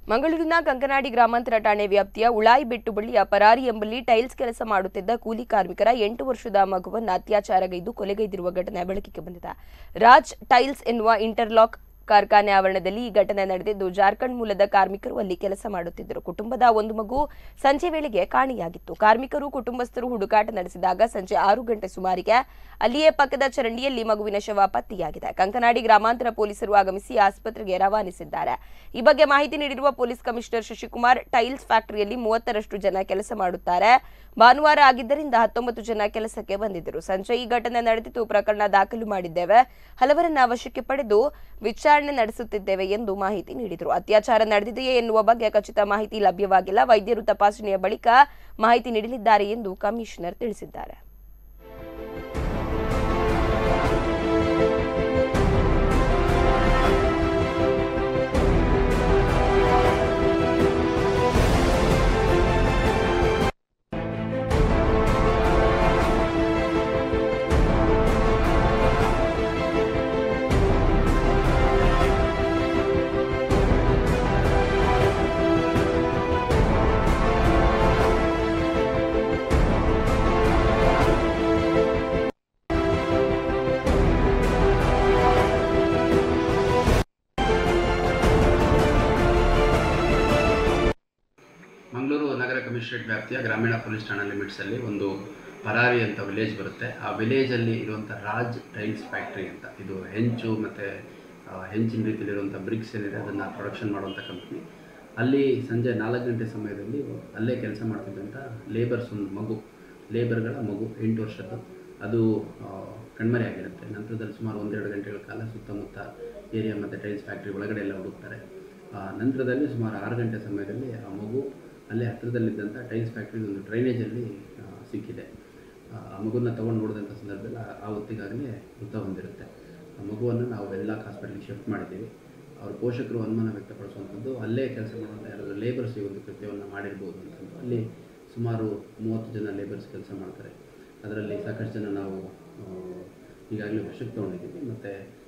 ಮಂಗಳೂರಿನ ಕಂಕನಾಡಿ ಗ್ರಾಮಾಂತರ ಠಾಣೆ ವ್ಯಾಪ್ತಿಯ ಉಳಾಯಿ ಬೆಟ್ಟು ಬಳಿಯ ಪರಾರಿ ಎಂಬಲ್ಲಿ ಟೈಲ್ಸ್ ಕೆಲಸ ಮಾಡುತ್ತಿದ್ದ ಕೂಲಿ ಕಾರ್ಮಿಕರ ಎಂಟು ವರ್ಷದ ಮಗುವನ್ನು ಅತ್ಯಾಚಾರಗೈದು ಕೊಲೆಗೈದಿರುವ ಘಟನೆ ಬೆಳಕಿಗೆ ಬಂದಿದೆ ರಾಜ್ ಟೈಲ್ಸ್ ಎನ್ನುವ ಇಂಟರ್ಲಾಕ್ ಕಾರ್ಖಾನೆ ಆವರಣದಲ್ಲಿ ಈ ಘಟನೆ ನಡೆದಿದ್ದು ಜಾರ್ಖಂಡ್ ಮೂಲದ ಕಾರ್ಮಿಕರು ಅಲ್ಲಿ ಕೆಲಸ ಮಾಡುತ್ತಿದ್ದರು ಕುಟುಂಬದ ಒಂದು ಮಗು ಸಂಜೆ ವೇಳೆಗೆ ಕಾಣೆಯಾಗಿತ್ತು ಕಾರ್ಮಿಕರು ಕುಟುಂಬಸ್ಥರು ಹುಡುಕಾಟ ನಡೆಸಿದಾಗ ಸಂಜೆ ಆರು ಗಂಟೆ ಸುಮಾರಿಗೆ ಅಲ್ಲಿಯೇ ಪಕ್ಕದ ಚರಂಡಿಯಲ್ಲಿ ಮಗುವಿನ ಶವ ಪತ್ತೆಯಾಗಿದೆ ಕಂಕನಾಡಿ ಗ್ರಾಮಾಂತರ ಪೊಲೀಸರು ಆಗಮಿಸಿ ಆಸ್ಪತ್ರೆಗೆ ರವಾನಿಸಿದ್ದಾರೆ ಈ ಬಗ್ಗೆ ಮಾಹಿತಿ ನೀಡಿರುವ ಪೊಲೀಸ್ ಕಮಿಷನರ್ ಶಶಿಕುಮಾರ್ ಟೈಲ್ಸ್ ಫ್ಯಾಕ್ಟರಿಯಲ್ಲಿ ಮೂವತ್ತರಷ್ಟು ಜನ ಕೆಲಸ ಮಾಡುತ್ತಾರೆ ಭಾನುವಾರ ಆಗಿದ್ದರಿಂದ ಹತ್ತೊಂಬತ್ತು ಜನ ಕೆಲಸಕ್ಕೆ ಬಂದಿದ್ದರು ಸಂಜೆ ಈ ಘಟನೆ ನಡೆದಿದ್ದು ಪ್ರಕರಣ ದಾಖಲು ಮಾಡಿದ್ದೇವೆ ಹಲವರನ್ನ ವಶಕ್ಕೆ ಪಡೆದು ವಿಚಾರಣೆ ನಡೆಸುತ್ತಿದ್ದೇವೆ ಎಂದು ಮಾಹಿತಿ ನೀಡಿದರು ಅತ್ಯಾಚಾರ ನಡೆದಿದೆಯೇ ಎನ್ನುವ ಬಗ್ಗೆ ಖಚಿತ ಮಾಹಿತಿ ಲಭ್ಯವಾಗಿಲ್ಲ ವೈದ್ಯರು ತಪಾಸಣೆಯ ಬಳಿಕ ಮಾಹಿತಿ ನೀಡಲಿದ್ದಾರೆ ಎಂದು ಕಮಿಷನರ್ ತಿಳಿಸಿದ್ದಾರೆ ಮಂಗಳೂರು ನಗರ ಕಮಿಷನರೇಟ್ ವ್ಯಾಪ್ತಿಯ ಗ್ರಾಮೀಣ ಪೊಲೀಸ್ ಠಾಣಾ ಲಿಮಿಟ್ಸಲ್ಲಿ ಒಂದು ಪರಾರಿ ಅಂತ ವಿಲೇಜ್ ಬರುತ್ತೆ ಆ ವಿಲೇಜಲ್ಲಿ ಇರುವಂಥ ರಾಜ್ ಟೈಲ್ಸ್ ಫ್ಯಾಕ್ಟ್ರಿ ಅಂತ ಇದು ಹೆಂಚು ಮತ್ತು ಹೆಂಚಿನ ರೀತಿಯಲ್ಲಿರುವಂಥ ಬ್ರಿಕ್ಸ್ ಏನಿದೆ ಅದನ್ನು ಪ್ರೊಡಕ್ಷನ್ ಮಾಡುವಂಥ ಕಂಪ್ನಿ ಅಲ್ಲಿ ಸಂಜೆ ನಾಲ್ಕು ಗಂಟೆ ಸಮಯದಲ್ಲಿ ಅಲ್ಲೇ ಕೆಲಸ ಮಾಡ್ತಿದ್ದಂಥ ಲೇಬರ್ಸ್ ಒಂದು ಮಗು ಲೇಬರ್ಗಳ ಮಗು ಎಂಟು ವರ್ಷದ್ದು ಅದು ಆ, ಕಣ್ಮರೆಯಾಗಿರುತ್ತೆ ನಂತರದಲ್ಲಿ ಸುಮಾರು ಒಂದೆರಡು ಗಂಟೆಗಳ ಕಾಲ ಸುತ್ತಮುತ್ತ ಏರಿಯಾ ಮತ್ತು ಟೈಲ್ಸ್ ಫ್ಯಾಕ್ಟ್ರಿ ಒಳಗಡೆ ಎಲ್ಲ ಹುಡುಕ್ತಾರೆ ಆ, ನಂತರದಲ್ಲಿ ಸುಮಾರು ಆರು ಗಂಟೆ ಸಮಯದಲ್ಲಿ ಆ ಮಗು ಅಲ್ಲೇ ಹತ್ತಿರದಲ್ಲಿದ್ದಂಥ ಟೈಲ್ಸ್ ಫ್ಯಾಕ್ಟ್ರಿ ಒಂದು ಡ್ರೈನೇಜಲ್ಲಿ ಆ, ಸಿಕ್ಕಿದೆ ಆ ಆ ಮಗುನ ತೊಗೊಂಡು ನೋಡಿದಂಥ ಸಂದರ್ಭದಲ್ಲಿ ಆ- ಆ ಹೊತ್ತಿಗಾಗಲೇ ಮೃತ ಹೊಂದಿರುತ್ತೆ ಆ ಮಗುವನ್ನು ನಾವು ವೆಲ್ಲಾಕ್ ಹಾಸ್ಪಿಟಲ್ಗೆ ಶಿಫ್ಟ್ ಮಾಡಿದ್ದೀವಿ ಅವ್ರ ಪೋಷಕರು ಅನುಮಾನ ವ್ಯಕ್ತಪಡಿಸುವಂಥದ್ದು ಅಲ್ಲೇ ಕೆಲಸ ಮಾಡುವಂಥ ಯಾರಾದರೂ ಲೇಬರ್ಸ್ ಈ ಒಂದು ಕೃತ್ಯವನ್ನು ಮಾಡಿರ್ಬೋದು ಅಂತಂದು ಅಲ್ಲಿ ಸುಮಾರು ಮೂವತ್ತು ಜನ ಲೇಬರ್ಸ್ ಕೆಲಸ ಮಾಡ್ತಾರೆ ಅದರಲ್ಲಿ ಸಾಕಷ್ಟು ಜನ ನಾವು ಆ, ಈಗಾಗಲೇ ವಶಕ್ಕೆ ತೊಗೊಂಡಿದ್ದೀವಿ ಮತ್ತು